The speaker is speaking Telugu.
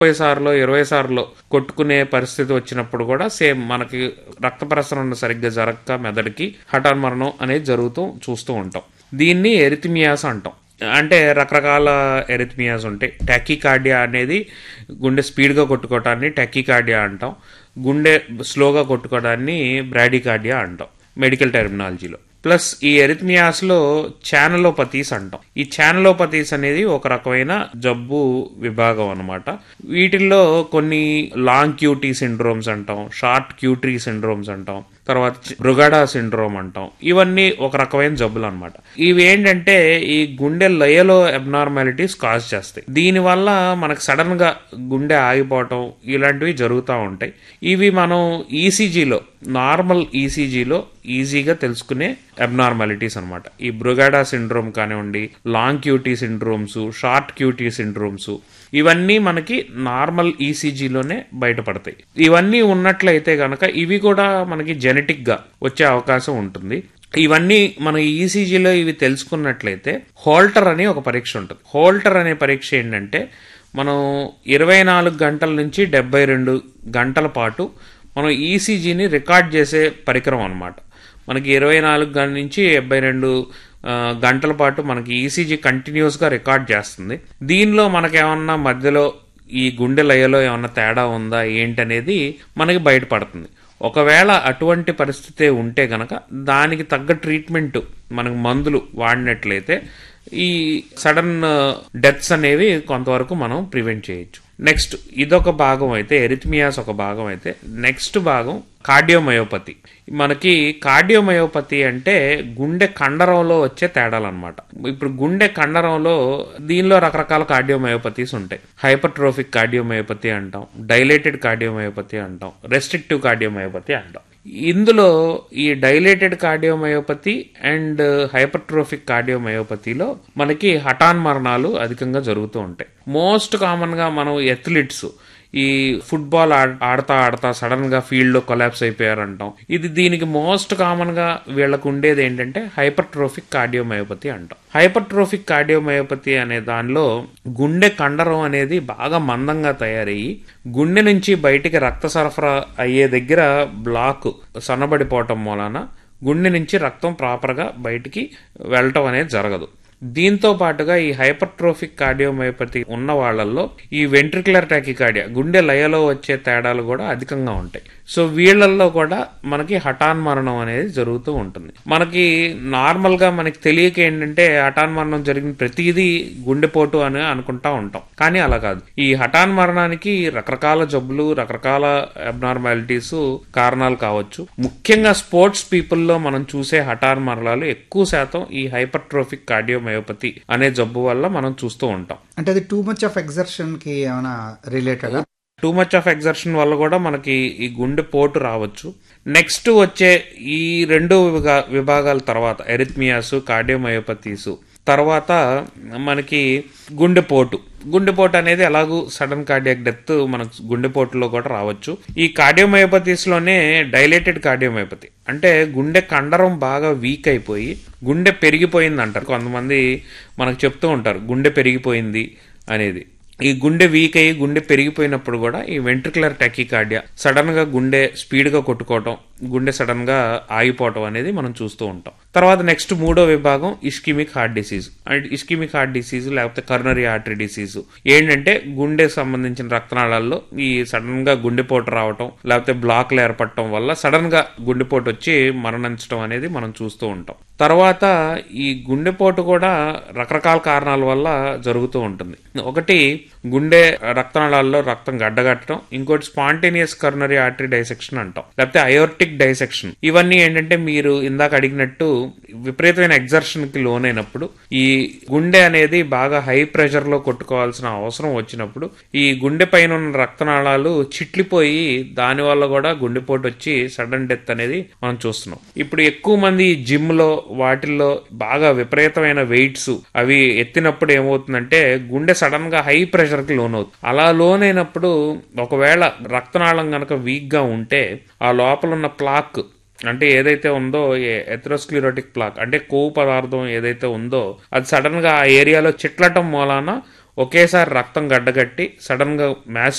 ముప్పై సార్లు ఇరవై సార్లు కొట్టుకునే పరిస్థితి వచ్చినప్పుడు కూడా సేమ్ మనకి రక్త ప్రసరణ సరిగ్గా జరగక మెదడుకి హఠాన్ మరణం అనేది జరుగుతూ చూస్తూ ఉంటాం దీన్ని ఎరిథిమియాస్ అంటాం అంటే రకరకాల ఎరిథమియాస్ ఉంటాయి టెకికార్డియా అనేది గుండె స్పీడ్గా కొట్టుకోవటాన్ని టెకికార్డియా అంటాం గుండె స్లోగా కొట్టుకోవడాన్ని బ్రాడికార్డియా అంటాం మెడికల్ టెర్మినాలజీలో ప్లస్ ఈ ఎరిథమియాస్లో ఛానలోపతీస్ అంటాం ఈ ఛానలోపతీస్ అనేది ఒక రకమైన జబ్బు విభాగం అన్నమాట వీటిల్లో కొన్ని లాంగ్ క్యూటీ సిండ్రోమ్స్ అంటాం షార్ట్ క్యూట్రీ సిండ్రోమ్స్ అంటాం తర్వాత బ్రుగడా సిండ్రోమ్ అంటాం ఇవన్నీ ఒక రకమైన జబ్బులు అనమాట ఇవి ఏంటంటే ఈ గుండె లయలో అబ్నార్మాలిటీస్ కాజ్ చేస్తాయి దీనివల్ల మనకు సడన్ గా గుండె ఆగిపోవటం ఇలాంటివి జరుగుతూ ఉంటాయి ఇవి మనం ఈసీజీలో నార్మల్ ఈసీజీలో ఈజీగా తెలుసుకునే అబ్నార్మాలిటీస్ అనమాట ఈ బ్రుగాడా సిండ్రోమ్ కానివ్వండి long QT syndromes short QT syndromes ఇవన్నీ మనకి నార్మల్ ఈసీజీలోనే బయటపడతాయి ఇవన్నీ ఉన్నట్లయితే గనక ఇవి కూడా మనకి జెనెటిక్ గా వచ్చే అవకాశం ఉంటుంది ఇవన్నీ మన ఈసీజీలో ఇవి తెలుసుకున్నట్లయితే హోల్టర్ అని ఒక పరీక్ష ఉంటుంది హోల్టర్ అనే పరీక్ష ఏంటంటే మనం ఇరవై నాలుగు గంటల నుంచి డెబ్బై రెండు గంటల పాటు మనం ఈసీజీని రికార్డ్ చేసే పరికరం అనమాట మనకి ఇరవై నాలుగు గంటల నుంచి డెబ్బై రెండు గంటల పాటు మనకి ఈసీజీ కంటిన్యూస్గా రికార్డ్ చేస్తుంది దీనిలో మనకేమన్నా మధ్యలో ఈ గుండె లయలో ఏమన్నా తేడా ఉందా ఏంటనేది మనకి బయటపడుతుంది ఒకవేళ అటువంటి పరిస్థితి ఉంటే గనక దానికి తగ్గ ట్రీట్మెంట్ మనకు మందులు వాడినట్లయితే ఈ సడన్ డెత్స్ అనేవి కొంతవరకు మనం ప్రివెంట్ చేయొచ్చు నెక్స్ట్ ఇదొక భాగం అయితే ఎరిథమియాస్ ఒక భాగం అయితే నెక్స్ట్ భాగం కార్డియోమయోపతి మనకి కార్డియోమయోపతి అంటే గుండె కండరంలో వచ్చే తేడాలు అనమాట ఇప్పుడు గుండె కండరంలో దీనిలో రకరకాల కార్డియోమయోపతీస్ ఉంటాయి హైపర్ట్రోఫిక్ కార్డియోమయోపతి అంటాం డైలేటెడ్ కార్డియోమయోపతి అంటాం రెస్ట్రిక్టివ్ కార్డియోమయోపతి అంటాం ఇందులో ఈ డైలేటెడ్ కార్డియోమయోపతి అండ్ హైపర్ట్రోఫిక్ కార్డియోమయోపతిలో మనకి హఠాన్ మరణాలు అధికంగా జరుగుతూ ఉంటాయి మోస్ట్ కామన్ గా మనం ఎథ్లిట్స్ ఈ ఫుట్బాల్ ఆడతా ఆడతా సడన్ గా ఫీల్డ్ లో కొలాప్స్ అయిపోయారంటాం ఇది దీనికి మోస్ట్ కామన్ గా వీళ్ళకు ఉండేది ఏంటంటే హైపర్ట్రోఫిక్ కార్డియోమయోపతి అంటాం హైపర్ట్రోఫిక్ కార్డియోమయోపతి అనే దానిలో గుండె కండరం అనేది బాగా మందంగా తయారయ్యి గుండె నుంచి బయటికి రక్త సరఫరా అయ్యే దగ్గర బ్లాక్ సన్నబడిపోవటం మూలాన గుండె నుంచి రక్తం ప్రాపర్గా బయటికి వెళ్ళటం అనేది జరగదు దీంతో పాటుగా ఈ హైపర్ట్రోఫిక్ కార్డియోమయోపతి ఉన్న వాళ్ళల్లో ఈ వెంట్రికులర్ టాకికార్డియా గుండె లయలో వచ్చే తేడాలు కూడా అధికంగా ఉంటాయి సో వీళ్ళల్లో కూడా మనకి హఠాన్ మరణం అనేది జరుగుతూ ఉంటుంది మనకి నార్మల్ గా మనకి తెలియక ఏంటంటే హఠాన్ మరణం జరిగిన ప్రతిదీ గుండెపోటు అని అనుకుంటా ఉంటాం కానీ అలా కాదు ఈ హఠాన్ మరణానికి రకరకాల జబ్బులు రకరకాల అబ్నార్మాలిటీస్ కారణాలు కావచ్చు ముఖ్యంగా స్పోర్ట్స్ పీపుల్లో మనం చూసే హఠాన్ మరణాలు ఎక్కువ శాతం ఈ హైపర్ట్రోఫిక్ కార్డియోమయోపతి అనే జబ్బు వల్ల మనం చూస్తూ ఉంటాం అంటే అది టూ మచ్ ఆఫ్ ఎగ్జర్షన్ కి ఏమైనా related too much of exertion వల్ల కూడా మనకి ఈ గుండె పోటు రావచ్చు నెక్స్ట్ వచ్చే ఈ రెండు విభా విభాగాల తర్వాత ఎరిథ్మియాస్ కార్డియోమయోపతీస్ తర్వాత మనకి గుండెపోటు గుండెపోటు అనేది ఎలాగూ సడన్ కార్డియాక్ డెత్ మనకు గుండెపోటులో కూడా రావచ్చు ఈ కార్డియోమయోపతీస్ లోనే డైలేటెడ్ కార్డియోమయోపతి అంటే గుండె కండరం బాగా వీక్ అయిపోయి గుండె పెరిగిపోయింది అంటారు కొంతమంది మనకు చెప్తూ ఉంటారు గుండె పెరిగిపోయింది అనేది ఈ గుండె వీక్ అయ్యి గుండె పెరిగిపోయినప్పుడు కూడా ఈ వెంట్రికులర్ టెకికార్డియా సడన్ గా గుండె స్పీడ్ గా కొట్టుకోవటం గుండె సడన్ గా ఆగిపోవటం అనేది మనం చూస్తూ ఉంటాం తర్వాత నెక్స్ట్ మూడో విభాగం ischaemic heart disease and ischaemic heart disease లేకపోతే కర్నరీ ఆర్టరీ డిసీజ్ ఏంటంటే గుండె సంబంధించిన రక్తనాళాల్లో ఈ సడన్ గా గుండెపోటు రావటం లేకపోతే బ్లాక్లు ఏర్పడటం వల్ల సడన్ గా గుండెపోటు వచ్చి మరణించడం అనేది మనం చూస్తూ ఉంటాం తర్వాత ఈ గుండెపోటు కూడా రకరకాల కారణాల వల్ల జరుగుతూ ఉంటుంది ఒకటి గుండె రక్తనాళాల్లో రక్తం గడ్డగట్టడం ఇంకోటి స్పాంటేనియస్ కర్నరీ ఆర్టరీ డైసెక్షన్ అంటాం లేకపోతే అయోర్టిక్ డైసెక్షన్ ఇవన్నీ ఏంటంటే మీరు ఇందాక అడిగినట్టు విపరీతమైన ఎగ్జర్షన్ కి లోనైనప్పుడు ఈ గుండె అనేది బాగా హై ప్రెషర్ లో కొట్టుకోవాల్సిన అవసరం వచ్చినప్పుడు ఈ గుండె పైన ఉన్న రక్తనాళాలు చిట్లిపోయి దాని వల్ల కూడా గుండెపోటు వచ్చి సడన్ డెత్ అనేది మనం చూస్తున్నాం ఇప్పుడు ఎక్కువ మంది జిమ్ లో వాటిల్లో బాగా విపరీతమైన వెయిట్స్ అవి ఎత్తినప్పుడు ఏమవుతుందంటే గుండె సడన్ గా హై ప్రెషర్ కి లోన్ అవుతుంది అలా లోన్ అయినప్పుడు ఒకవేళ రక్తనాళం గనక వీక్ గా ఉంటే ఆ లోపల ఉన్న ప్లాక్ అంటే ఏదైతే ఉందో ఎథ్రోస్క్లిరోటిక్ ప్లాక్ అంటే కొవ్వు పదార్థం ఏదైతే ఉందో అది సడన్ గా ఆ ఏరియాలో చిట్లటం మూలాన ఒకేసారి రక్తం గడ్డగట్టి సడన్ గా మ్యాచ్